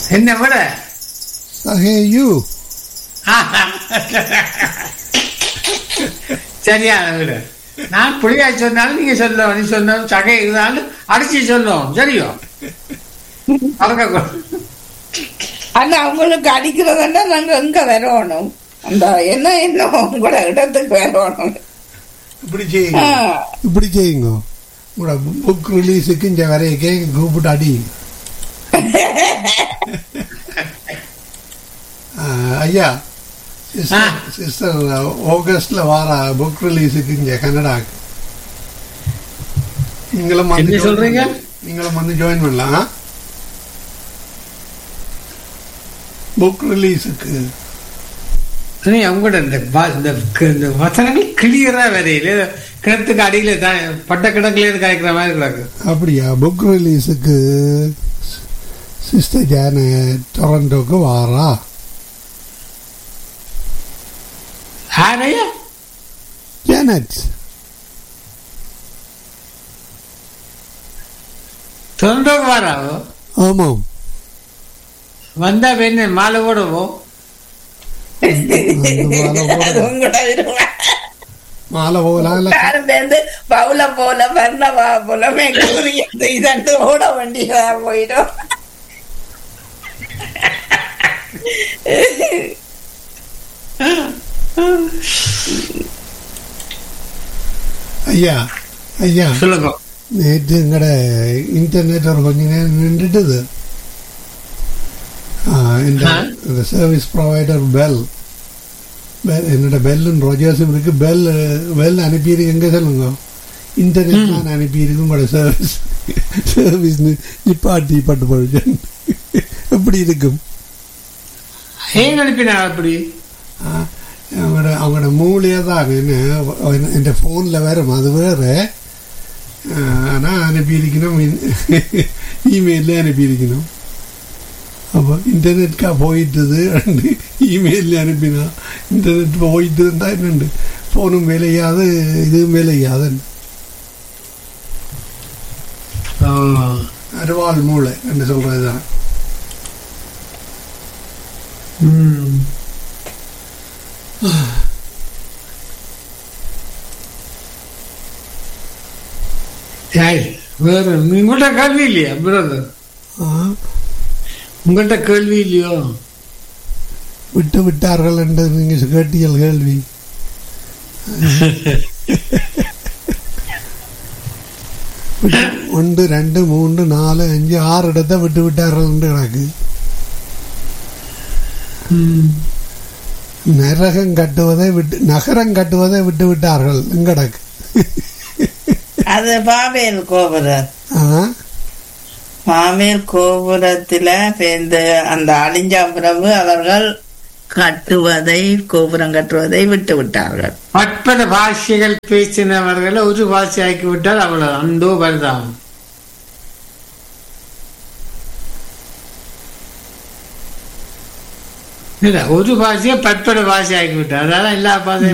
என்ன விட Hey, you. சரியான விட நான் புள்ளியா சொன்னாலும் நீங்க சொல்லணும் நீ சொன்ன சகை இருந்தாலும் அடிச்சு சொல்லணும் சரியோ மறக்க ஆனா அவங்களுக்கு அடிக்கிறதுன்னா நாங்க எங்க வரணும் அந்த என்ன என்ன உங்களோட இடத்துக்கு வரணும் இப்படி செய்யுங்க ஆ. இப்படி செய்யுங்க உங்களோட புக் ரிலீஸுக்கு இந்த வரைய கேட்க கூப்பிட்டு அடி ஆ, ஐயா சிஸ்டர் சிஸ்டர் ஆகஸ்ட்ல வார புக் ரிலீஸுக்கு இங்க கன்னடாக்கு நீங்களும் வந்து என்ன join சொல்றீங்க? பண்ணலாம். நீங்களும் வந்து ஜாயின் பண்ணலாம் புக் ரிலீஸுக்கு நீ அவங்களோட இந்த வ- இந்த க- இந்த வசனங்கள் கிளியரா வரையில கிணத்துக்கு அடியில தான் பட்ட கிடக்குல இருந்து காய்க்கிற மாதிரி கிடக்கு அப்படியா புக் ரிலீஸுக்கு சிஸ்டர் ஜான டொரண்டோக்கு வாரா ஆனையா ஜானட் தொண்டோக்கு வராவோ ஆமாம் வந்தா என்ன மாலை போடுவோம் அது உங்களோட விருப்பம். மாலை போகலாம் இல்ல யாரும் சேர்ந்து பவுல போல வர்ணவா போல மேற்கூறி இதண்டு ஓட வேண்டியதா போயிடும் ஐயா ஐயா சொல்லுங்க நேற்று எங்கட இன்டர்நெட் ஒரு கொஞ்ச நேரம் நின்றுட்டுது ஆ, இந்த ஆ. இந்த சர்வீஸ் ப்ரொவைடர் பெல் பெல் என்னோட பெல்லுன்னு ரொஜர்ஸும் இருக்கு பெல் பெல் அனுப்பியிருக்கு எங்க சொல்லுங்க இன்டர்நெட் நான் அனுப்பியிருக்கு உங்களோட சர்வீஸ் சர்வீஸ் நிப்பாட்டி பட்டு போயிட்டு எப்படி இருக்கும் ஏன் அனுப்பினா அப்படி ஆ, அவங்களோட அவங்களோட மூலையாக தான் என்ன என் ஃபோனில் வரும் அது வேறு ஆனால் அனுப்பியிருக்கணும் இமெயிலில் அனுப்பியிருக்கணும் அப்போ இன்டர்நெட்கா போயிட்டுது இமெயிலில் அனுப்பினா இன்டர்நெட் போயிட்டு இருந்தா என்னண்டு ஃபோனும் வேலையாது இதுவும் வேலையாது அருவாள் மூளை என்று சொல்கிறது தான் ம். ஏய், வேற உங்கள்கிட்ட கேள்வி இல்லையா பிரதர் ஆ, உங்கள்கிட்ட கேள்வி இல்லையோ விட்டு விட்டார்கள் என்று நீங்கள் கேட்டீர்கள் கேள்வி விட்டு- ஒன்று ரெண்டு மூன்று நாலு அஞ்சு ஆறு இடத்தை விட்டு விட்டார்கள் என்று கணக்கு நரகம் கட்டுவதை விட்டு நகரம் கட்டுவதை விட்டு விட்டார்கள் எங்கடக்கு அது பாபேல் கோபுரம் ஆ பாபேல் கோபுரத்துல இந்த அந்த அழிஞ்சாம்பிரபு அவர்கள் கட்டுவதை கோபுரம் கட்டுவதை விட்டு விட்டார்கள் பற்பல பாஷைகள் பேசினவர்களை ஒரு பாஷை ஆக்கி விட்டால் அவ்வளவு அந்தோ பரிதாபம் இல்ல ஒரு பாஷையை பற்பல பாஷை ஆக்கி விட்டார் அதான் எல்லா பாஷையும்